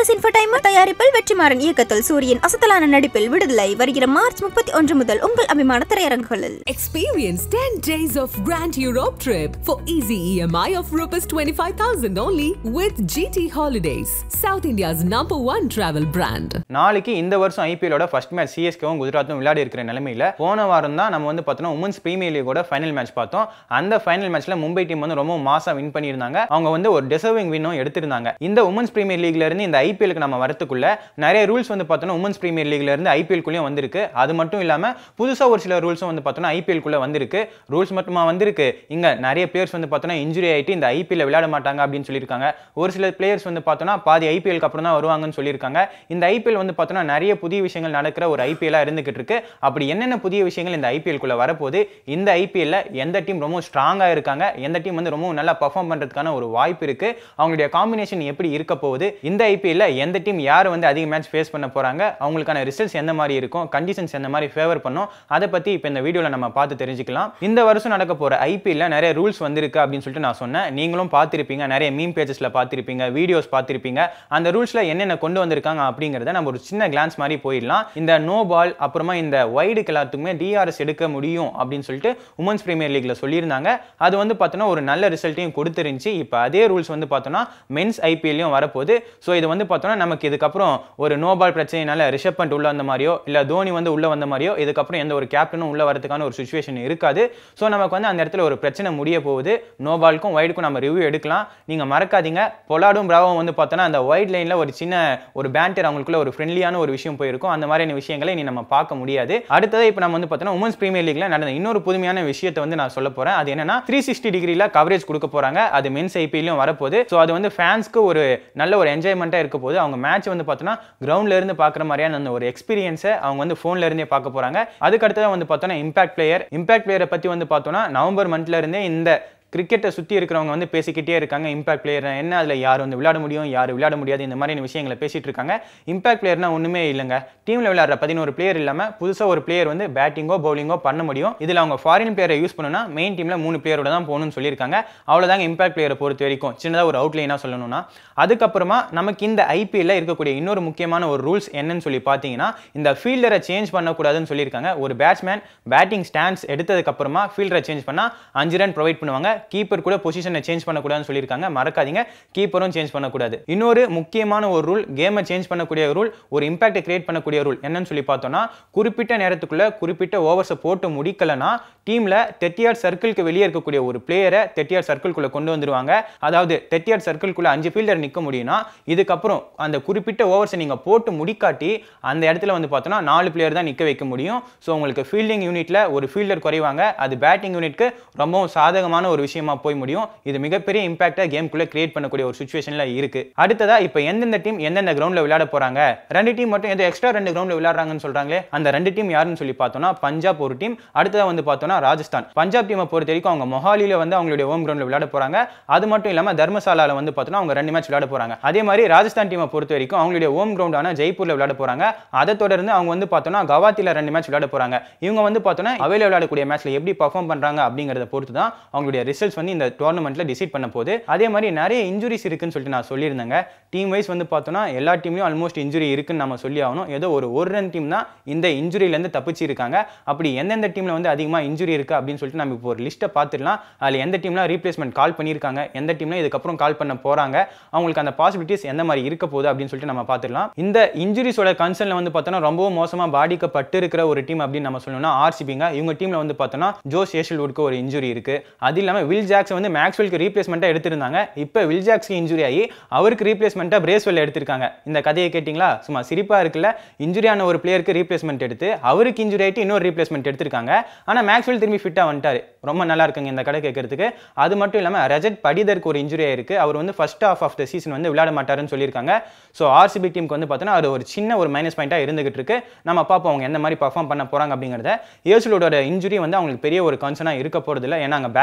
RS infotainment தயாரிப்பில் வெற்றிமாறன் இயக்கத்தில் சூரியன் அசத்தலான நடிப்பில் விடுதலை வருகிற மார்ச் முப்பத்தி ஒன்று முதல் உங்கள் அபிமான திரையரங்குகளில் Experience 10 days of Grand Europe trip for easy EMI of Rs 25,000 only with GT Holidays, South India's number one travel brand. நாளைக்கு இந்த வருஷம் ஐபிஎலோட ஃபர்ஸ்ட் மேட்ச் சிஎஸ்கேவும் குஜராத்தும் விளையாடி இருக்கிற நிலமையில போன வாரம் தான் நம்ம வந்து பார்த்தோம்னா உமன்ஸ் பிரீமியர் லீகோட ஃபைனல் மேட்ச் பார்த்தோம் அந்த ஃபைனல் மேட்ச்ல மும்பை டீம் வந்து ரொம்ப மாசா வின் பண்ணியிருந்தாங்க அவங்க வந்து ஒரு டிசர்விங் வின்னும் எடுத்திருந்தாங்க இந்த உமன்ஸ் பிரீமியர் லீக்ல இருந்து இந்த ஐபிஎலுக்கு நம்ம வரத்துக்குள்ள நிறைய ரூல்ஸ் வந்து பார்த்தோம்னா உமன்ஸ் பிரீமியர் லீக்ல இருந்து ஐபிஎல் குள்ளேயும் வந்திருக்கு அது மட்டும் இல்லாம புதுசா ஒரு சில ரூல்ஸும் வந்து பார்த்தோம்னா ஐபிஎல் குள்ள வந்திருக்கு ரூல்ஸ் மட்டுமா வந்திருக்கு இங்க நிறைய பிளேயர்ஸ் வந்து பார்த்தோம்னா இன்ஜுரி ஆயிட்டு இந்த ஐபிஎல் விளையாட மாட்டாங்க அப்படின்னு சொல்லியிருக்காங்க ஒரு சில பிளேயர்ஸ் வந்து பார்த்தோம்னா பாதி ஐபிஎல்க்கு அப்புறம் தான் வருவாங்கன்னு சொல்லியிருக்காங்க இந்த ஐபிஎல் வந்து பார்த்தோம்னா நிறைய புதிய விஷயங்கள் நடக்கிற ஒரு ஐபிஎல்லாக இருந்துகிட்டு இருக்கு அப்படி என்னென்ன புதிய விஷயங்கள் இந்த ஐபிஎல் குள்ள வரப்போகுது இந்த ஐபிஎல்ல எந்த டீம் ரொம்ப ஸ்ட்ராங்காக இருக்காங்க எந்த டீம் வந்து ரொம்ப நல்லா பர்ஃபார்ம் பண்றதுக்கான ஒரு வாய்ப்பு இருக்கு அவங்களுடைய காம்பினேஷன் எப்படி இருக்க போகுது இந்த ஐபிஎல்ல எந்த டீம் யார் வந்து அதிக மேட்ச் ஃபேஸ் பண்ண போறாங்க அவங்களுக்கான ரிசல்ட்ஸ் எந்த மாதிரி இருக்கும் கண்டிஷன்ஸ் எந்த மாதிரி ஃபேவர் பண்ணும் அதை பத்தி இப்போ இந்த வீடியோவில் நம்ம பார்த்து தெரிஞ்சுக்கலாம் இந்த வருஷம் நடக்க போற ஐபிஎல்ல நிறைய ரூல்ஸ் வந்திருக்கு அப்படின்னு சொல்லிட்டு நான் சொன்னேன் நீங்களும் பார்த்திருப்பீங்க நிறைய மீம் பேஜஸ்ல பார்த்திருப்பீங்க வீடியோஸ் பார்த்திருப்பீங்க அந்த ரூல்ஸ்ல என்னென்ன கொண்டு வந்திருக்காங்க அப்படிங்கிறத நம்ம ஒரு சின்ன கிளான்ஸ் மாதிரி போயிடலாம் இந்த நோ பால் அப்புறமா இந்த வைடுக்கு எல்லாத்துக்குமே டிஆர்எஸ் எடுக்க முடியும் அப்படின்னு சொல்லிட்டு உமன்ஸ் பிரீமியர் லீக்ல சொல்லியிருந்தாங்க அது வந்து பார்த்தோன்னா ஒரு நல்ல ரிசல்ட்டையும் கொடுத்துருந்துச்சு இப்போ அதே ரூல்ஸ் வந்து பார்த்தோன்னா மென்ஸ் ஐபிஎல்லையும் வரப்போகுது ஸோ இது வந்து பார்த்தோன்னா நமக்கு இதுக்கப்புறம் ஒரு நோ பால் பிரச்சனைனால ரிஷப் பண்ட் உள்ள வந்த மாதிரியோ இல்லை தோனி வந்து உள்ள வந்த மாதிரியோ இதுக்கப்புறம் எந்த ஒரு கேப்டனும் உள்ள வரதுக்கான ஒரு சுச்சுவேஷன் இருக்காது ஸோ நமக்கு வந்து அந்த இடத்துல ஒரு பிரச்சனை முடிய போகுது நோ பாலுக்கும் வைடுக்கும் நம்ம ரிவ்யூ எடுக்கலாம் நீங்கள் மறக்காதீங்க பொலாடும் பிராவும் வந்து பார்த்தோன்னா அந்த வைட் லைனில் ஒரு சின்ன ஒரு பேண்டர் அவங்களுக்குள்ள ஒரு ஃப்ரெண்ட்லியான ஒரு விஷயம் போயிருக்கும் அந்த மாதிரியான விஷயங்களை நீ நம்ம பார்க்க முடியாது அடுத்தது இப்போ நம்ம வந்து பார்த்தோன்னா உமன்ஸ் பிரீமியர் லீக்ல நடந்த இன்னொரு புதுமையான விஷயத்தை வந்து நான் சொல்ல போறேன் அது என்னன்னா த்ரீ சிக்ஸ்டி டிகிரியில் கவரேஜ் கொடுக்க போறாங்க அது மென்ஸ் ஐபிஎல்லையும் வரப்போகுது ஸோ அது வந்து ஃபேன்ஸ்க்கு ஒரு நல்ல ஒரு என்ஜாய்மெண்ட்டாக இருக்க போது அவங்க மேட்ச் வந்து பார்த்தோன்னா கிரவுண்ட்ல இருந்து பார்க்குற மாதிரியான அந்த ஒரு எக்ஸ்பீரியன்ஸை அவங்க வந்து ஃபோன்ல இருந்தே பார்க்க போறாங்க அதுக்கு அடுத்ததான் வந்து பார்த்தோன்னா இம்பாக்ட் பிளேயர் இம்பாக்ட் பிளேயரை பற்றி வந்து பார்த்தோன்னா நவம்பர் மந்த்ல இருந்தே இந்த கிரிக்கெட்டை சுற்றி இருக்கிறவங்க வந்து பேசிக்கிட்டே இருக்காங்க இம்பாக்ட் பிளேயர் என்ன அதில் யார் வந்து விளையாட முடியும் யார் விளையாட முடியாது இந்த மாதிரியான விஷயங்களை பேசிட்டு இருக்காங்க இம்பாக்ட் பிளேயர்னா ஒன்றுமே இல்லைங்க டீமில் விளையாடுற பதினோரு பிளேயர் இல்லாமல் புதுசாக ஒரு பிளேயர் வந்து பேட்டிங்கோ பவுலிங்கோ பண்ண முடியும் இதில் அவங்க ஃபாரின் பிளேயரை யூஸ் பண்ணணும்னா மெயின் டீமில் மூணு பிளேயரோட தான் போகணும்னு சொல்லியிருக்காங்க அவ்வளோதாங்க இம்பாக்ட் பிளேயரை பொறுத்த வரைக்கும் சின்னதாக ஒரு அவுட்லைனாக சொல்லணும்னா அதுக்கப்புறமா நமக்கு இந்த ஐபிஎல்ல இருக்கக்கூடிய இன்னொரு முக்கியமான ஒரு ரூல்ஸ் என்னன்னு சொல்லி பார்த்தீங்கன்னா இந்த ஃபீல்டரை சேஞ்ச் பண்ணக்கூடாதுன்னு சொல்லியிருக்காங்க ஒரு பேட்ஸ்மேன் பேட்டிங் ஸ்டாண்ட்ஸ் எடுத்ததுக்கு அப்புறமா ஃபீல்டரை சேஞ்ச் பண்ணால் அஞ்சு ரன் ப்ரொவைட் பண்ணுவாங்க கீப்பர் கூட பொசிஷனை சேஞ்ச் பண்ணக்கூடாதுன்னு சொல்லியிருக்காங்க மறக்காதீங்க கீப்பரும் சேஞ்ச் பண்ணக்கூடாது இன்னொரு முக்கியமான ஒரு ரூல் கேமை சேஞ்ச் பண்ணக்கூடிய ரூல் ஒரு இம்பாக்டை கிரியேட் பண்ணக்கூடிய ரூல் என்னன்னு சொல்லி பார்த்தோம்னா குறிப்பிட்ட நேரத்துக்குள்ள குறிப்பிட்ட ஓவர்ஸை போட்டு முடிக்கலனா டீம்ல தெட்டியார் சர்க்கிள்க்கு வெளியே இருக்கக்கூடிய ஒரு பிளேயரை தெட்டியார் சர்க்கிள்குள்ள கொண்டு வந்துருவாங்க அதாவது தெட்டியார் சர்க்கிள்குள்ள அஞ்சு ஃபீல்டர் நிற்க முடியும்னா இதுக்கப்புறம் அந்த குறிப்பிட்ட ஓவர்ஸை நீங்க போட்டு முடிக்காட்டி அந்த இடத்துல வந்து பார்த்தோம்னா நாலு பிளேயர் தான் நிற்க வைக்க முடியும் ஸோ உங்களுக்கு ஃபீல்டிங் யூனிட்ல ஒரு ஃபீல்டர் குறைவாங்க அது பேட்டிங் யூனிட்க்கு ரொம்பவும் சாதகமான ஒரு விஷயமா போய் முடியும் இது மிகப்பெரிய இம்பாக்டா கேம்குள்ள கிரியேட் பண்ணக்கூடிய ஒரு சுச்சுவேஷன்ல இருக்கு அடுத்ததா இப்போ எந்தெந்த டீம் எந்தெந்த கிரவுண்ட்ல விளையாட போறாங்க ரெண்டு டீம் மட்டும் எந்த எக்ஸ்ட்ரா ரெண்டு கிரவுண்ட்ல விளையாடுறாங்கன்னு சொல்றாங்களே அந்த ரெண்டு டீம் யாருன்னு சொல்லி பார்த்தோம்னா பஞ்சாப் ஒரு டீம் அடுத்ததா வந்து பார்த்தோம்னா ராஜஸ்தான் பஞ்சாப் டீமை பொறுத்த வரைக்கும் அவங்க மொஹாலியில வந்து அவங்களுடைய ஹோம் கிரவுண்ட்ல விளையாட போறாங்க அது மட்டும் இல்லாம தர்மசாலால வந்து பார்த்தோம்னா அவங்க ரெண்டு மேட்ச் விளையாட போறாங்க அதே மாதிரி ராஜஸ்தான் டீமை பொறுத்த வரைக்கும் அவங்களுடைய ஹோம் கிரவுண்டான ஜெய்ப்பூர்ல விளையாட போறாங்க அதை தொடர்ந்து அவங்க வந்து பார்த்தோம்னா கவாத்தில ரெண்டு மேட்ச் விளையாட போறாங்க இவங்க வந்து பார்த்தோம்னா அவையில விளையாடக்கூடிய மேட்ச்ல எப்படி பர்ஃபார்ம் பண்றாங்க அப்படிங்கறத பொறுத்து தான் அவங்களுடைய ரிசல்ட்ஸ் வந்து இந்த டோர்னமெண்ட்ல டிசைட் பண்ண போகுது அதே மாதிரி நிறைய இன்ஜுரிஸ் இருக்குன்னு சொல்லிட்டு நான் சொல்லியிருந்தேங்க டீம் வைஸ் வந்து பார்த்தோம்னா எல்லா டீம்லையும் ஆல்மோஸ்ட் இன்ஜுரி இருக்குன்னு நம்ம சொல்லி ஆகணும் ஏதோ ஒரு ஒரு ரன் டீம் தான் இந்த இன்ஜுரியிலேருந்து தப்பிச்சு இருக்காங்க அப்படி எந்தெந்த டீமில் வந்து அதிகமாக இன்ஜுரி இருக்கு அப்படின்னு சொல்லிட்டு நம்ம இப்போ ஒரு லிஸ்ட்டை பார்த்துடலாம் அதில் எந்த டீம்லாம் ரீப்ளேஸ்மெண்ட் கால் பண்ணியிருக்காங்க எந்த டீம்லாம் இதுக்கப்புறம் கால் பண்ண போகிறாங்க அவங்களுக்கு அந்த பாசிபிலிட்டிஸ் எந்த மாதிரி இருக்க போகுது அப்படின்னு சொல்லிட்டு நம்ம பார்த்துடலாம் இந்த இன்ஜுரிஸோட கன்சர்னில் வந்து பார்த்தோன்னா ரொம்பவும் மோசமாக பாதிக்கப்பட்டு இருக்கிற ஒரு டீம் அப்படின்னு நம்ம சொல்லணும்னா ஆர்சிபிங்க இவங்க டீமில் வந்து பார்த்தோன்னா ஜோஸ் ஏஷல்வுட்க்கு ஒரு இன்ஜுரி இருக்கு அது இல்லாமல் வில் ஜாக்ஸ் வந்து மேக்ஸ்வெல்க்கு ரீப்ளேஸ்மெண்ட்டாக எடுத்திருந்தாங்க இப்போ வில் ஜாக்ஸ்க்கு இன்ஜுரி ஆகி அவருக்கு ரீப்ளேஸ்மெண்ட்டாக பிரேஸ்வெல் எடுத்திருக்காங்க இந்த கதையை கேட்டிங்களா சும்மா சிரிப்பாக இருக்குல்ல இன்ஜுரி ஆன ஒரு பிளேயருக்கு ரீப்ளேஸ்மெண்ட் எடுத்து அவருக்கு இன்ஜுரி ஆகிட்டு இன்னொரு ரீப்ளேஸ்மெண்ட் எடுத்திருக்காங்க ஆனால் மேக்ஸ்வெல் திரும்பி ஃபிட்டாக வந்துட்டாரு ரொம்ப நல்லா இருக்குங்க இந்த கதை கேட்கறதுக்கு அது மட்டும் இல்லாமல் ரஜத் படிதருக்கு ஒரு இன்ஜுரி ஆயிருக்கு அவர் வந்து first half of the season வந்து விளையாட மாட்டாருன்னு சொல்லியிருக்காங்க ஸோ ஆர்சிபி டீமுக்கு வந்து பார்த்தோன்னா அது ஒரு சின்ன ஒரு மைனஸ் பாயிண்டாக இருந்துகிட்டு இருக்கு நம்ம பார்ப்போம் அவங்க எந்த மாதிரி பர்ஃபார்ம் பண்ண போறாங்க அப்படிங்கிறத ஏசுலோட இன்ஜுரி வந்து அவங்களுக்கு பெரிய ஒரு கன்சர்னாக இருக்க போறது இல்லை ஏன்னா அங்கே பேக்கப் இருக்காங்க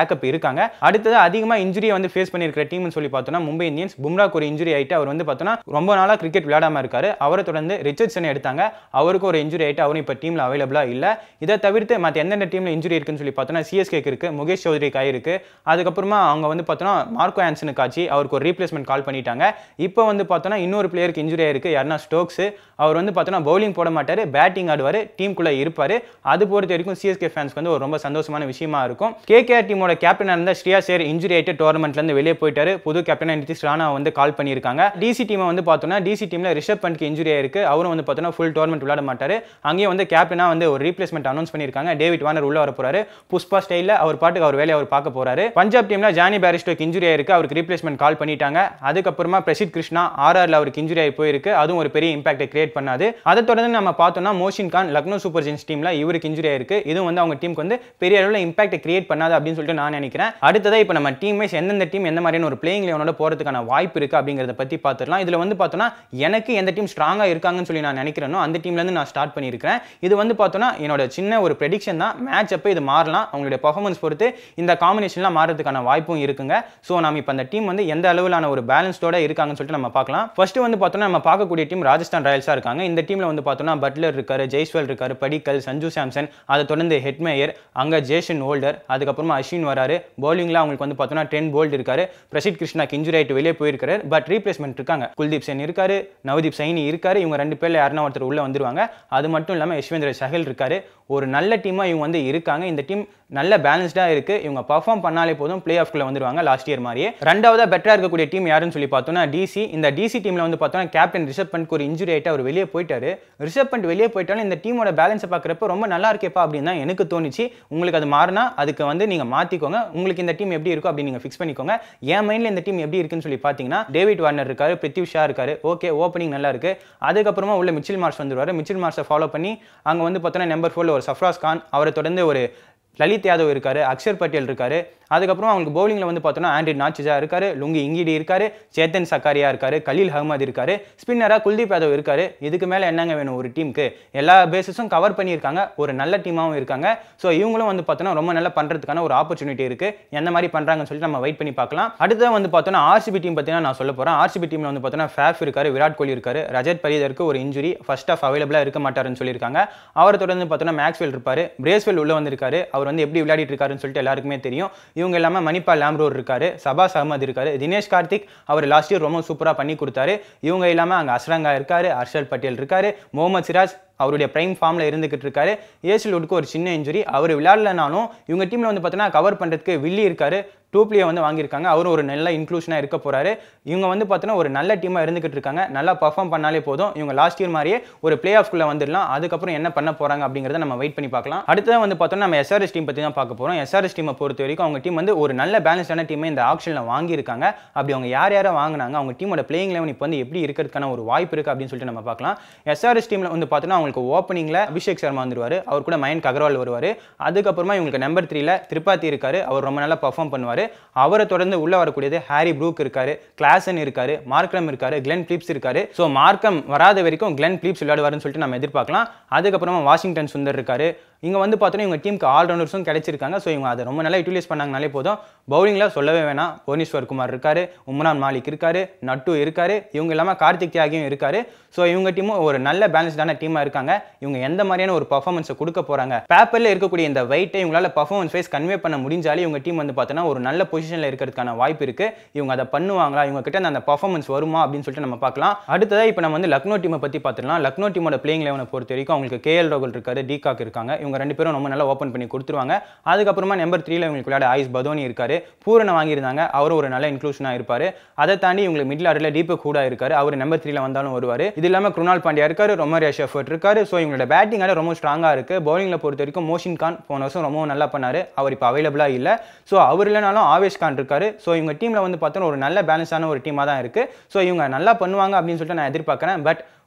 இருக்காங்க அடுத்தது அதிகமாக இன்ஜுரியை வந்து ஃபேஸ் பண்ணியிருக்கிற டீம்னு சொல்லி பார்த்தோம்னா மும்பை இந்தியன்ஸ் பும்ராக்கு ஒரு இன்ஜுரி ஆயிட்டு அவர் வந்து பார்த்தோன்னா ரொம்ப நாளாக கிரிக்கெட் விளையாடாம இருக்காரு அவரை தொடர்ந்து ரிச்சர்ட்சன் எடுத்தாங்க அவருக்கு ஒரு இன்ஜுரி ஆயிட்டு அவரும் இப்போ டீமில் அவைலபிளாக இல்லை இதை தவிர்த்து மற்ற எந்தெந்த டீமில் இன்ஜுரி இருக்குன்னு சொல்லி பார்த்தோன்னா சிஎஸ்கேக்கு இருக்கு முகேஷ் சௌத்ரிக்கு ஆயிருக்கு அதுக்கப்புறமா அவங்க வந்து பார்த்தோன்னா மார்க்கோ ஆன்சனுக்கு ஆச்சு அவருக்கு ஒரு ரீப்ளேஸ்மெண்ட் கால் பண்ணிட்டாங்க இப்போ வந்து பார்த்தோன்னா இன்னொரு பிளேயருக்கு இன்ஜுரி ஆயிருக்கு யாருன்னா ஸ்டோக்ஸ் அவர் வந்து பார்த்தோன்னா பவுலிங் போட மாட்டார் பேட்டிங் ஆடுவார் டீமுக்குள்ளே இருப்பார் அது பொறுத்த வரைக்கும் சிஎஸ்கே ஃபேன்ஸ்க்கு வந்து ஒரு ரொம்ப சந்தோஷமான விஷயமா இருக்கும் கேகேஆர் டீமோட கேப்டனாக இருந்த ஸ்ரீயா சேர் இன்ஜுரி ஆயிட்டு டோர்னமெண்ட்லேருந்து வெளியே போயிட்டாரு புது கேப்டனாக நிதிஷ் ராணா வந்து கால் பண்ணியிருக்காங்க டிசி டீமை வந்து பார்த்தோன்னா டிசி டீமில் ரிஷப் பண்ட்க்கு இன்ஜுரி ஆயிருக்கு அவரும் வந்து பார்த்தோன்னா ஃபுல் டோர்னமெண்ட் விளையாட மாட்டார் அங்கேயே வந்து கேப்டனாக வந்து ஒரு ரீப்ளேஸ்மெண்ட் அனௌன்ஸ் பண்ணியிருக்காங்க டேவிட் வார்னர் உள்ள வர போறாரு புஷ்பா ஸ்டைலில் அவர் பாட்டுக்கு அவர் வேலையை அவர் பார்க்க போறாரு பஞ்சாப் டீமில் ஜானி பேரிஸ்டோக்கு இன்ஜுரி ஆயிருக்கு அவருக்கு ரீப்ளேஸ்மெண்ட் கால் பண்ணிட்டாங்க அதுக்கப்புறமா பிரசித் கிருஷ்ணா ஆர்ஆர்ல அவருக்கு இன்ஜுரி ஆகி போயிருக்கு அதுவும் ஒரு பெரிய இம்பாக்டை கிரியேட் பண்ணாது அதை தொடர்ந்து நம்ம பார்த்தோம்னா மோஷின் கான் லக்னோ சூப்பர் ஜெயின்ஸ் டீம்ல இவருக்கு இன்ஜுரி ஆயிருக்கு இதுவும் வந்து அவங்க டீமுக்கு வந்து பெரிய அளவில் இம்பாக்ட் கிரியேட் பண்ணாது அப்படின்னு சொல்லிட்டு நான் நினைக்கிறேன் அடுத்ததாக இப்போ நம்ம டீம் வைஸ் எந்தெந்த டீம் எந்த மாதிரியான ஒரு பிளேயிங் லெவனோட போறதுக்கான வாய்ப்பு இருக்கு அப்படிங்கிறத பத்தி பார்த்துடலாம் இதுல வந்து பார்த்தோம்னா எனக்கு எந்த டீம் ஸ்ட்ராங்கா இருக்காங்கன்னு சொல்லி நான் நினைக்கிறேனோ அந்த டீம்ல இருந்து நான் ஸ்டார்ட் பண்ணியிருக்கிறேன் இது வந்து பார்த்தோம்னா என்னோட சின்ன ஒரு ப்ரெடிக்ஷன் தான் மேட்ச் அப்போ இது மாறலாம் அவங்களுடைய பர்ஃபார்மன்ஸ் பொறுத்து இந்த காம்பினேஷன்லாம் மாறதுக்கான வாய்ப்பும் இருக்குங்க ஸோ நம்ம இப்போ அந்த டீம் வந்து எந்த அளவிலான ஒரு பேலன்ஸ்டோட இருக்காங்கன்னு சொல்லிட்டு நம்ம பார்க்கலாம் ஃபர்ஸ்ட் வந்து பார்த்தோம்னா நம்ம பார்க்கக்கூடிய டீம் ராஜஸ்தான் ராயல்ஸாக இருக்காங்க இந்த டீம்ல வந்து பார்த்தோம்னா பட்லர் இருக்காரு ஜெய்ஸ்வல் இருக்காரு படிக்கல் சஞ்சு சாம்சன் அதை தொடர்ந்து ஹெட்மேயர் அங்க ஜேஷன் ஹோல்டர் அதுக்கப்புறமா அஸ்வின் வராரு பவுலிங்ல அவங்களுக்கு வந்து பார்த்தோம்னா டென் போல்ட் இருக்காரு பிரசித் கிருஷ்ணாக்கு இன்ஜுரி ஆயிட்டு வெளியே போயிருக்காரு பட் ரீப்ளேஸ்மெண்ட் இருக்காங்க குல்தீப் சென் இருக்காரு நவதீப் சைனி இருக்காரு இவங்க ரெண்டு பேர்ல யாருன்னா ஒருத்தர் உள்ள வந்துருவாங்க அது மட்டும் இல்லாம யஷ்வேந்திர சஹல் இருக்காரு ஒரு நல்ல டீமா இவங்க வந்து இருக்காங்க இந்த டீம் நல்ல பேலன்ஸ்டாக இருக்கு இவங்க பர்ஃபார்ம் பண்ணாலே போதும் பிளே ஆஃப்குள்ள வந்துருவாங்க லாஸ்ட் இயர் மாதிரியே ரெண்டாவதா பெட்டரா இருக்கக்கூடிய டீம் யாருன்னு சொல்லி பார்த்தோம்னா டிசி இந்த டிசி டீம்ல வந்து பார்த்தோம்னா கேப்டன் ரிஷப் பண்ட்க்கு ஒரு இன்ஜுரி ஆயிட்டு அவர் வெளியே போயிட்டாரு ரிஷப் பண்ட் வெளியே போயிட்டாலும் இந்த டீமோட பேலன்ஸை பார்க்குறப்ப ரொம்ப நல்லா இருக்கேப்பா அப்படின்னு தான் எனக்கு தோணுச்சு உங்களுக்கு அது மாறினா அதுக்கு வந்து நீங்க மாத்திக்கோங்க உங்களுக்கு இந்த டீம் எப்படி இருக்கும் அப்படின்னு நீங்க ஃபிக்ஸ் பண்ணிக்கோங்க என் மைண்ட்ல இந்த டீம் எப்படி இருக்குன்னு சொல்லி பார்த்தீங்கன்னா டேவிட் வார்னர் இருக்காரு பிருத்திவ் ஷா இருக்காரு ஓகே ஓப்பனிங் நல்லா இருக்கு அதுக்கப்புறமா உள்ள மிச்சில் மார்ஸ் வந்துருவாரு மிச்சில் மார்ஸை ஃபாலோ பண்ணி அங்க வந்து பார்த்தோன்னா நம்பர் ஃபோர்ல ஒரு சஃப்ராஸ் கான் அவரை தொடர்ந்து ஒரு லலித் யாதவ் இருக்காரு அக்ஷர் பட்டேல் இருக்காரு அதுக்கப்புறம் அவங்களுக்கு பவுலிங்ல வந்து பார்த்தோன்னா ஆண்ட்ரி நாச்சிஜா இருக்காரு லுங்கி இங்கிடி இருக்காரு சேத்தன் சக்காரியா இருக்காரு கலீல் அஹ்மத் இருக்காரு ஸ்பின்னரா குல்தீப் யாதவ் இருக்காரு இதுக்கு மேல என்னங்க வேணும் ஒரு டீமுக்கு எல்லா பேசஸும் கவர் பண்ணியிருக்காங்க ஒரு நல்ல டீமாவும் இருக்காங்க ஸோ இவங்களும் வந்து பார்த்தோன்னா ரொம்ப நல்லா பண்றதுக்கான ஒரு ஆப்பர்ச்சுனிட்டி இருக்கு எந்த மாதிரி பண்றாங்கன்னு சொல்லிட்டு நம்ம வெயிட் பண்ணி பார்க்கலாம் அடுத்தது வந்து பார்த்தோன்னா ஆர்சிபி டீம் பார்த்தீங்கன்னா நான் சொல்ல போறேன் ஆர்சிபி டீம்ல வந்து பார்த்தோன்னா ஃபேஃப் இருக்காரு விராட் கோலி இருக்காரு ரஜத் பரீதருக்கு ஒரு இன்ஜுரி ஃபர்ஸ்ட் ஆஃப் அவைலபிளா இருக்க மாட்டாருன்னு சொல்லியிருக்காங்க அவரை தொடர்ந்து பார்த்தோன்னா மேக்ஸ்வெல் இருப்பாரு பிரேஸ்வெல் உள்ள வந்திருக்காரு அவர் வந்து எப்படி விளையாடிட்டு இருக்காருன்னு சொல்லிட்டு எல்லாருக்குமே தெரியும் இவங்க எல்லாமே மணிபால் லாம்ரோர் இருக்காரு சபாஸ் அகமது இருக்காரு தினேஷ் கார்த்திக் அவர் லாஸ்ட் இயர் ரொம்ப சூப்பரா பண்ணி கொடுத்தாரு இவங்க இல்லாம அங்க அஸ்ரங்கா இருக்காரு ஹர்ஷல் பட்டேல் இருக்காரு முகமது சிராஜ் அவருடைய பிரைம் ஃபார்மில் இருந்துகிட்டு இருக்காரு ஏசில் உட்க்கு ஒரு சின்ன இன்ஜுரி அவர் விளையாடலனாலும் இவங்க டீமில் வந்து பார்த்தீங்கன்னா கவர் பண்ணுறதுக்கு வில்லி இருக்காரு டூப்லியை வந்து வாங்கியிருக்காங்க அவரும் ஒரு நல்ல இன்க்ளூஷனாக இருக்க போறாரு இவங்க வந்து பார்த்தீங்கன்னா ஒரு நல்ல டீமாக இருந்துகிட்டு இருக்காங்க நல்லா பர்ஃபார்ம் பண்ணாலே போதும் இவங்க லாஸ்ட் இயர் மாதிரியே ஒரு பிளே ஆஃப்குள்ளே வந்துடலாம் அதுக்கப்புறம் என்ன பண்ண போறாங்க அப்படிங்கிறத நம்ம வெயிட் பண்ணி பார்க்கலாம் அடுத்ததான் வந்து பார்த்தோம்னா நம்ம எஸ்ஆர்எஸ் டீம் பற்றி தான் பார்க்க போகிறோம் எஸ்ஆர்எஸ் டீமை பொறுத்த வரைக்கும் அவங்க டீம் வந்து ஒரு நல்ல பேலன்ஸான டீமை இந்த ஆக்ஷனில் வாங்கியிருக்காங்க அப்படி அவங்க யார் யாரை வாங்கினாங்க அவங்க டீமோட பிளேயிங் லெவன் இப்போ வந்து எப்படி இருக்கிறதுக்கான ஒரு வாய்ப்பு இருக்குது அப்படின்னு சொல்லிட்டு நம்ம பார்க்கலாம் எஸ்ஆர்எஸ் டீமில் வந்து பார்த்தோன்னா அவங்களுக்கு ஓப்பனிங்கில் அபிஷேக் சர்மா வந்துருவாரு அவர் கூட மயன்க் அகர்வால் வருவார் அதுக்கப்புறமா இவங்களுக்கு நம்பர் த்ரீல திரிபாத்தி இருக்காரு அவர் ரொம்ப நல்லா பர்ஃபார்ம் பண்ணுவார் அவரை தொடர்ந்து உள்ள வரக்கூடியது ஹாரி ப்ரூக் இருக்காரு கிளாசன் இருக்காரு மார்க்ரம் இருக்காரு கிளென் பிலிப்ஸ் இருக்காரு ஸோ மார்க்கம் வராத வரைக்கும் கிளென் பிலிப்ஸ் விளையாடுவாருன்னு சொல்லிட்டு நம்ம எதிர்பார்க்கலாம் அதுக்கப்புறமா வாஷிங்டன் சுந்தர் இருக்காரு இங்க வந்து பார்த்தோன்னா இவங்க டீமுக்கு ஆல்ரவுண்டர்ஸும் கிடைச்சிருக்காங்க ஸோ இவங்க அதை ரொம்ப நல்லா யூட்டிலைஸ் பண்ணாங்கனாலே போதும் பவுலிங்கில் சொல்லவே வேணாம் புவனேஸ்வர் குமார் இருக்காரு உம்ரான் மாலிக் இருக்காரு நட்டு இருக்காரு இவங்க இல்லாமல் கார்த்திக் தியாகியும் இருக்காரு ஸோ இவங்க டீமும் ஒரு நல்ல பேலன்ஸ்டான டீமாக இருக்காங்க இவங்க எந்த மாதிரியான ஒரு பர்ஃபார்மன்ஸை கொடுக்க போறாங்க பேப்பரில் இருக்கக்கூடிய இந்த வெயிட்டை இவங்களால பர்ஃபார்மன்ஸ் வைஸ் கன்வே பண்ண முடிஞ்சாலே இவங்க டீம் வந்து பார்த்தோன்னா ஒரு நல்ல பொசிஷனில் இருக்கிறதுக்கான வாய்ப்பு இருக்கு இவங்க அதை பண்ணுவாங்களா இவங்க கிட்ட அந்த பர்ஃபார்மன்ஸ் வருமா அப்படின்னு சொல்லிட்டு நம்ம பார்க்கலாம் அடுத்ததா இப்போ நம்ம வந்து லக்னோ டீமை பற்றி பார்த்துக்கலாம் லக்னோ டீமோட பிளேயிங் லெவனை பொறுத்த வரைக்கும் அவங்களுக்கு கேஎல் ரோகல் இருக்காரு டிகாக் இருக்காங்க இவங்க ரெண்டு பேரும் ரொம்ப நல்லா ஓப்பன் பண்ணி கொடுத்துருவாங்க அதுக்கப்புறமா நம்பர் த்ரீல இவங்களுக்கு விளையாட ஆயுஷ் பதோனி இருக்காரு பூரண வாங்கியிருந்தாங்க அவரும் ஒரு நல்ல இன்க்ளூஷனாக இருப்பாரு அதை தாண்டி இவங்களுக்கு மிடில் ஆர்டரில் தீபக் கூட இருக்காரு அவர் நம்பர் த்ரீல வந்தாலும் வருவார் இது இல்லாமல் குருணால் பாண்டியா இருக்காரு ரொமரியா ஷெஃபர்ட் இருக்காரு ஸோ இவங்களோட பேட்டிங் ஆட ரொம்ப ஸ்ட்ராங்காக இருக்கு பவுலிங்கில் பொறுத்த வரைக்கும் மோஷின் கான் போன வருஷம் ரொம்ப நல்லா பண்ணாரு அவர் இப்போ அவைலபிளாக இல்லை ஸோ அவர் இல்லைனாலும் ஆவேஷ் கான் இருக்காரு ஸோ இவங்க டீமில் வந்து பார்த்தோன்னா ஒரு நல்ல பேலன்ஸான ஒரு டீமாக தான் இருக்கு ஸோ இவங்க நல்லா பண்ணுவாங்க அப்படின்னு சொல்லிட்டு நான் எதிர்பார்க்குறேன் பட்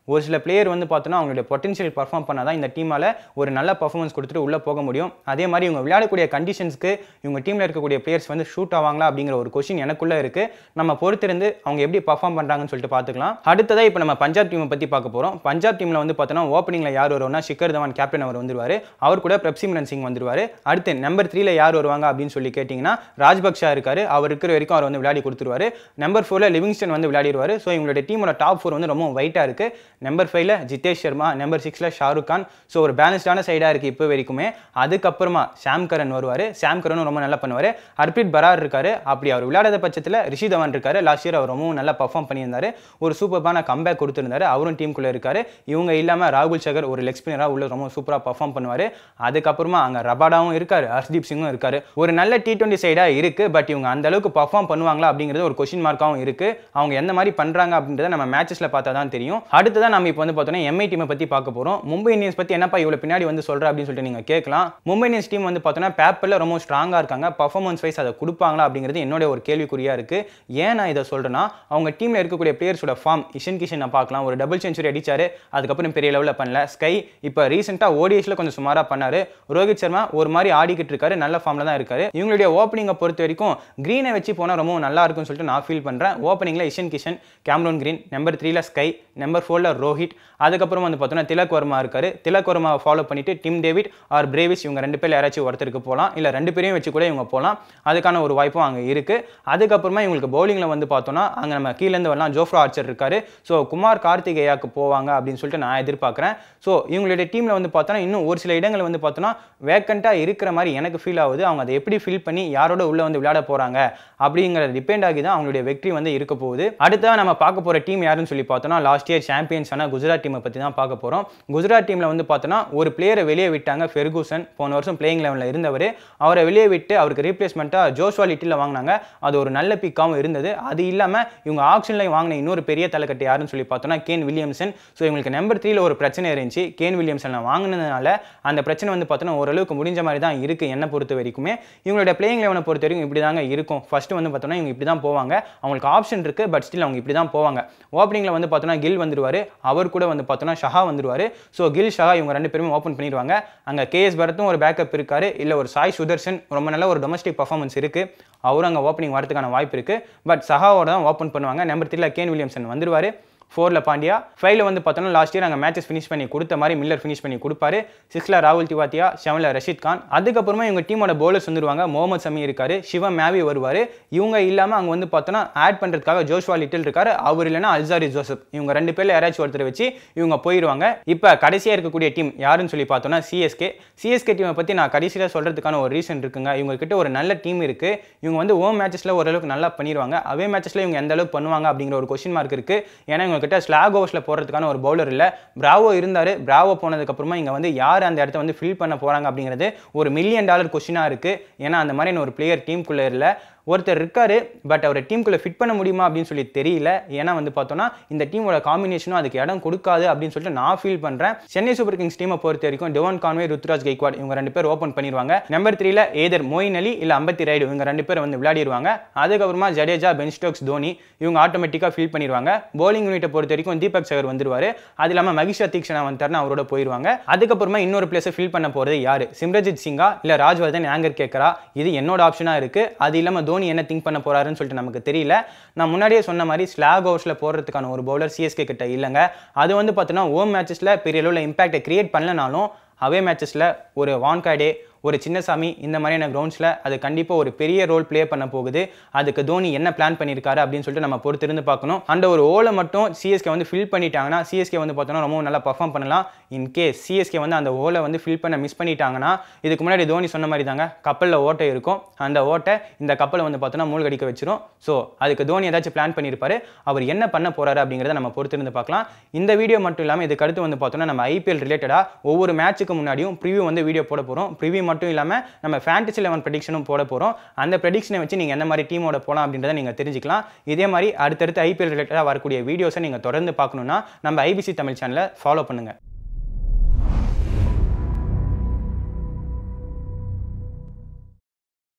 ஒரு சில பிளேயர் வந்து பார்த்தோன்னா அவங்களுடைய பொட்டன்ஷியல் பர்ஃபார்ம் பண்ணால் தான் இந்த டீமால் ஒரு நல்ல பர்ஃபார்மன்ஸ் கொடுத்துட்டு உள்ளே போக முடியும் அதே மாதிரி இவங்க விளையாடக்கூடிய கண்டிஷன்ஸ்க்கு இவங்க டீமில் இருக்கக்கூடிய பிளேயர்ஸ் வந்து ஷூட் ஆவாங்களா அப்படிங்கிற ஒரு கொஷின் எனக்குள்ளே இருக்குது நம்ம பொறுத்திருந்து அவங்க எப்படி பர்ஃபார்ம் பண்ணுறாங்கன்னு சொல்லிட்டு பார்த்துக்கலாம் அடுத்ததாக இப்போ நம்ம பஞ்சாப் டீமை பற்றி பார்க்க போகிறோம் பஞ்சாப் டீமில் வந்து பார்த்தோன்னா ஓப்பனிங்கில் யார் வருவார்னா ஷிக்கர் தவான் கேப்டன் அவர் வந்துருவார் அவர் கூட பிரப்சிம்ரன் சிங் வந்துருவார் அடுத்து நம்பர் த்ரீல யார் வருவாங்க அப்படின்னு சொல்லி கேட்டிங்கன்னா ராஜ்பக்ஷா இருக்காரு அவர் இருக்கிற வரைக்கும் அவர் வந்து விளையாடி கொடுத்துருவாரு நம்பர் ஃபோரில் லிவிங்ஸ்டன் வந்து விளையாடிடுவார் ஸோ இவங்களுடைய டீமோட டாப் ஃபோர் வந்து ரொம்ப வெயிட்டாக இருக்குது நம்பர் ஃபைவ்ல ஜிதேஷ் சர்மா நம்பர் சிக்ஸில் ஷாருக் கான் ஸோ ஒரு பேலன்ஸ்டான சைடாக இருக்குது இப்போ வரைக்குமே அதுக்கப்புறமா ஷாம் கரன் வருவார் ஷாம் கரனும் ரொம்ப நல்லா பண்ணுவார் ஹர்ப்ரீத் பரார் இருக்காரு அப்படி அவர் விளையாடாத பட்சத்தில் ரிஷி தவான் இருக்காரு லாஸ்ட் இயர் அவர் ரொம்பவும் நல்லா பர்ஃபார்ம் பண்ணியிருந்தாரு ஒரு சூப்பர்பான கம்பேக் கொடுத்துருந்தாரு அவரும் டீமுக்குள்ளே இருக்காரு இவங்க இல்லாமல் ராகுல் சகர் ஒரு லெக் ஸ்பின்னராக உள்ள ரொம்ப சூப்பராக பர்ஃபார்ம் பண்ணுவார் அதுக்கப்புறமா அங்கே ரபாடாவும் இருக்காரு ஹர்ஷ்தீப் சிங்கும் இருக்காரு ஒரு நல்ல டி டுவெண்ட்டி சைடாக இருக்குது பட் இவங்க அந்த அளவுக்கு பர்ஃபார்ம் பண்ணுவாங்களா அப்படிங்கிறது ஒரு கொஷின் மார்க்காகவும் இருக்குது அவங்க எந்த மாதிரி பண்ணுறாங்க அப்படின்றத நம்ம மேட்சஸில் பார்த்தா தான் தெரியும் அடுத்ததான் நம்ம இப்போ வந்து பார்த்தோன்னா எம்ஐ டீமை பற்றி பார்க்க போகிறோம் மும்பை இந்தியன்ஸ் பற்றி என்னப்பா இவ்வளோ பின்னாடி வந்து சொல்கிற அப்படின்னு சொல்லிட்டு நீங்கள் கேட்கலாம் மும்பை இந்தியன்ஸ் டீம் வந்து பார்த்தோன்னா பேப்பரில் ரொம்ப ஸ்ட்ராங்காக இருக்காங்க பர்ஃபார்மன்ஸ் வைஸ் அதை கொடுப்பாங்களா அப்படிங்கிறது என்னோட ஒரு கேள்விக்குறியாக இருக்குது ஏன் நான் இதை சொல்கிறேன்னா அவங்க டீமில் இருக்கக்கூடிய பிளேயர்ஸோட ஃபார்ம் இஷன் கிஷன் பார்க்கலாம் ஒரு டபுள் செஞ்சுரி அடிச்சாரு அதுக்கப்புறம் பெரிய லெவலில் பண்ணல ஸ்கை இப்போ ரீசெண்டாக ஓடிஎஸ்ல கொஞ்சம் சுமாராக பண்ணாரு ரோஹித் சர்மா ஒரு மாதிரி ஆடிக்கிட்டு இருக்காரு நல்ல ஃபார்மில் தான் இருக்காரு இவங்களுடைய ஓப்பனிங்கை பொறுத்த வரைக்கும் க்ரீனை வச்சு போனால் ரொம்ப நல்லா இருக்கும்னு சொல்லிட்டு நான் ஃபீல் பண்ணுறேன் ஓப்பனிங்கில் Ishan Kishan Cameron Green number த்ரீல ஸ்கை நம்பர் ஃபோரில் ரோஹித் அதுக்கப்புறம் வந்து பார்த்தோன்னா திலக் வர்மா இருக்காரு திலக் வர்மாவை ஃபாலோ பண்ணிட்டு டிம் டேவிட் ஆர் பிரேவிஸ் இவங்க ரெண்டு பேர் யாராச்சும் ஒருத்தருக்கு போகலாம் இல்லை ரெண்டு பேரையும் வச்சு கூட இவங்க போகலாம் அதுக்கான ஒரு வாய்ப்பும் அங்கே இருக்குது அதுக்கப்புறமா இவங்களுக்கு பவுலிங்கில் வந்து பார்த்தோன்னா அங்கே நம்ம கீழேருந்து வரலாம் ஜோஃப்ரா ஆர்ச்சர் இருக்காரு ஸோ குமார் கார்த்திகேயாக்கு போவாங்க அப்படின்னு சொல்லிட்டு நான் எதிர்பார்க்குறேன் ஸோ இவங்களுடைய டீமில் வந்து பார்த்தோன்னா இன்னும் ஒரு சில இடங்கள் வந்து பார்த்தோன்னா வேக்கண்ட்டாக இருக்கிற மாதிரி எனக்கு ஃபீல் ஆகுது அவங்க அதை எப்படி ஃபில் பண்ணி யாரோட உள்ளே வந்து விளையாட போகிறாங்க அப்படிங்கிறது டிபெண்ட் ஆகி தான் அவங்களுடைய வெற்றி வந்து இருக்க போகுது அடுத்ததாக நம்ம பார்க்க போகிற டீம் யாருன்னு சொல்லி பார்த்தோன்னா லாஸ்ட் இயர் சாம்பியன்ஸ் ஆனால் குஜராத் டீமை பற்றி தான் பார்க்க போகிறோம் குஜராத் டீமில் வந்து பார்த்தோன்னா ஒரு பிளேயரை வெளியே விட்டாங்க ஃபெர்கூசன் போன வருஷம் பிளேயிங் லெவலில் இருந்தவர் அவரை வெளியே விட்டு அவருக்கு ரீப்ளேஸ்மெண்ட்டாக ஜோஸ்வா லிட்டில் வாங்கினாங்க அது ஒரு நல்ல பிக்காகவும் இருந்தது அது இல்லாமல் இவங்க ஆக்ஷனில் வாங்கின இன்னொரு பெரிய தலைக்கட்டு யாருன்னு சொல்லி பார்த்தோன்னா கேன் வில்லியம்சன் ஸோ இவங்களுக்கு நம்பர் த்ரீல ஒரு பிரச்சனை இருந்துச்சு கேன் வில்லியம்சன் வாங்கினதுனால அந்த பிரச்சனை வந்து பார்த்தோன்னா ஓரளவுக்கு முடிஞ்ச மாதிரி தான் இருக்குது என்னை பொறுத்த வரைக்குமே இவங்களுடைய பிளேயிங் லெவனை பொறுத்த வரைக்கும் இப்படி தாங்க இருக்கும் ஃபர்ஸ்ட் வந்து பார்த்தோன்னா இவங்க இப்படி தான் போவாங்க அவங்களுக்கு ஆப்ஷன் இருக்குது பட் ஸ்டில் அவங்க இப்படி தான் போவாங்க ஓப்பனிங்கில் வந்து பார்த்தோன்னா கில் வந்துருவார் அவர் கூட வந்து பார்த்தோன்னா ஷஹா வந்துருவார் ஸோ கில் ஷஹா இவங்க ரெண்டு பேருமே ஓப்பன் பண்ணிடுவாங்க அங்கே கேஎஸ் பரத்தும் ஒரு பேக்கப் இருக்காரு இல்லை ஒரு சாய் சுதர்ஷன் ரொம்ப நல்ல ஒரு டொமஸ்டிக் பர்ஃபார்மன்ஸ் இருக்குது அவரும் அங்கே ஓப்பனிங் வரதுக்கான வாய்ப்பு இருக்குது பட் சஹாவோட தான் ஓப்பன் பண்ணுவாங்க நம்பர் த்ரீல கேன் வில்லியம்சன் வந்துருவார் ஃபோரில் பாண்டியா ஃபைவ்ல வந்து பார்த்தோன்னா லாஸ்ட் இயர் அங்கே மேட்சஸ் ஃபினிஷ் பண்ணி கொடுத்த மாதிரி மில்லர் ஃபினிஷ் பண்ணி கொடுப்பாரு சிக்ஸில் ராகுல் திவாத்தியா செவனில் ரஷித் கான் அதுக்கப்புறமா இவங்க டீமோட பவுலர்ஸ் வந்துருவாங்க முகமது சமி இருக்காரு சிவம் மேவி வருவார் இவங்க இல்லாமல் அங்கே வந்து பார்த்தோன்னா ஆட் பண்ணுறதுக்காக ஜோஷ்வா லிட்டில் இருக்காரு அவர் இல்லைனா அல்சாரி ஜோசப் இவங்க ரெண்டு பேரில் யாராச்சும் ஒருத்தர் வச்சு இவங்க போயிடுவாங்க இப்போ கடைசியாக இருக்கக்கூடிய டீம் யாருன்னு சொல்லி பார்த்தோன்னா சிஎஸ்கே சிஎஸ்கே டீமை பற்றி நான் கடைசியில் சொல்கிறதுக்கான ஒரு ரீசன் இருக்குங்க இவங்க கிட்ட ஒரு நல்ல டீம் இருக்குது இவங்க வந்து ஓம் மேட்சஸில் ஓரளவுக்கு நல்லா பண்ணிடுவாங்க அவே மேட்சஸில் இவங்க எந்த அளவுக்கு பண்ணுவாங்க அப்படிங்கிற ஒரு கொஸ்டின் மார்க் இருக்குது ஏன்னா இவங்க கிட்ட ஸ்லாக் ஓவர்ஸில் போகிறதுக்கான ஒரு பவுலர் இல்லை பிராவோ இருந்தார் பிராவோ போனதுக்கப்புறமா இங்கே வந்து யார் அந்த இடத்த வந்து ஃபில் பண்ண போகிறாங்க அப்படிங்கிறது ஒரு மில்லியன் டாலர் கொஸ்டினாக இருக்குது ஏன்னா அந்த மாதிரியான ஒரு பிளேயர் டீமுக்குள்ளே இல்லை ஒருத்தர் இருக்காரு பட் அவரை டீமுக்குள்ளே ஃபிட் பண்ண முடியுமா அப்படின்னு சொல்லி தெரியல ஏன்னா வந்து பார்த்தோன்னா இந்த டீமோட காம்பினேஷனும் அதுக்கு இடம் கொடுக்காது அப்படின்னு சொல்லிட்டு நான் ஃபீல் பண்ணுறேன் சென்னை சூப்பர் கிங்ஸ் டீமை பொறுத்த வரைக்கும் டெவான் கான்வே ருத்ராஜ் கைக்வாட் இவங்க ரெண்டு பேர் ஓப்பன் பண்ணிடுவாங்க நம்பர் த்ரீல ஏதர் மொயின் அலி இல்லை அம்பத்தி ரைடு இவங்க ரெண்டு பேர் வந்து விளையாடிடுவாங்க அதுக்கப்புறமா ஜடேஜா பென் ஸ்டோக்ஸ் தோனி இவங்க ஆட்டோமேட்டிக்காக ஃபில் பண்ணிடுவாங்க போலிங் யூனிட்டை பொறுத்த வரைக்கும் தீபக் சகர் வந்துருவாரு அது இல்லாமல் மகிஷா தீக்ஷனா வந்துட்டாருன்னா அவரோட போயிடுவாங்க அதுக்கப்புறமா இன்னொரு பிளேஸை ஃபில் பண்ண போகிறது யார் சிம்ரஜித் சிங்கா இல்லை ராஜ்வர்தன் ஆங்கர் கேட்கறா இது என்னோட ஆப்ஷனாக இருக்குது அது இல்லாமல் தோனி என்ன திங்க் பண்ண போறாருன்னு சொல்லிட்டு நமக்கு தெரியல நான் முன்னாடியே சொன்ன மாதிரி ஸ்லாக் ஓவர்ஸில் போடுறதுக்கான ஒரு பவுலர் சிஎஸ்கே கிட்ட இல்லைங்க அது வந்து பார்த்தோன்னா ஓம் மேட்சஸில் பெரிய அளவில் இம்பாக்டை கிரியேட் பண்ணலனாலும் அவே மேட்சஸில் ஒரு வான்காடே ஒரு சின்னசாமி இந்த மாதிரியான கிரவுண்ட்ஸில் அது கண்டிப்பாக ஒரு பெரிய ரோல் ப்ளே பண்ண போகுது அதுக்கு தோனி என்ன பிளான் பண்ணியிருக்காரு அப்படின்னு சொல்லிட்டு நம்ம பொறுத்திருந்து பார்க்கணும் அந்த ஒரு ஓலை மட்டும் சிஎஸ்கே வந்து ஃபில் பண்ணிட்டாங்கன்னா சிஎஸ்கே வந்து பார்த்தோன்னா ரொம்ப நல்லா பர்ஃபார்ம் பண்ணலாம் இன்கேஸ் சிஎஸ்கே வந்து அந்த ஓலை வந்து ஃபில் பண்ண மிஸ் பண்ணிட்டாங்கன்னா இதுக்கு முன்னாடி தோனி சொன்ன மாதிரி தாங்க கப்பலில் ஓட்டை இருக்கும் அந்த ஓட்டை இந்த கப்பலை வந்து பார்த்தோன்னா மூழ்கடிக்க வச்சிரும் ஸோ அதுக்கு தோனி ஏதாச்சும் பிளான் பண்ணியிருப்பாரு அவர் என்ன பண்ண போறாரு அப்படிங்கிறத நம்ம பொறுத்திருந்து பார்க்கலாம் இந்த வீடியோ மட்டும் இல்லாமல் இதுக்கு அடுத்து வந்து பார்த்தோன்னா நம்ம ஐபிஎல் ரிலேட்டடாக ஒவ்வொரு மேட்ச்சுக்கு முன்னாடியும் ப்ரிவியூ வந்து வீடியோ போட போகிறோம் ப்ரிவியூ மட்டும் இல்லாமல் நம்ம ஃபேண்டசி லெவன் ப்ரெடிக்ஷனும் போட போகிறோம் அந்த ப்ரெடிக்ஷனை வச்சு நீங்கள் எந்த மாதிரி டீமோட போகலாம் அப்படின்றத நீங்கள் தெரிஞ்சுக்கலாம் இதே மாதிரி அடுத்தடுத்து ஐபிஎல் ரிலேட்டடாக வரக்கூடிய வீடியோஸை நீங்கள் தொடர்ந்து பார்க்கணுன்னா நம்ம ஐபிசி தமிழ் சேனலை ஃபாலோ பண்ணுங்கள்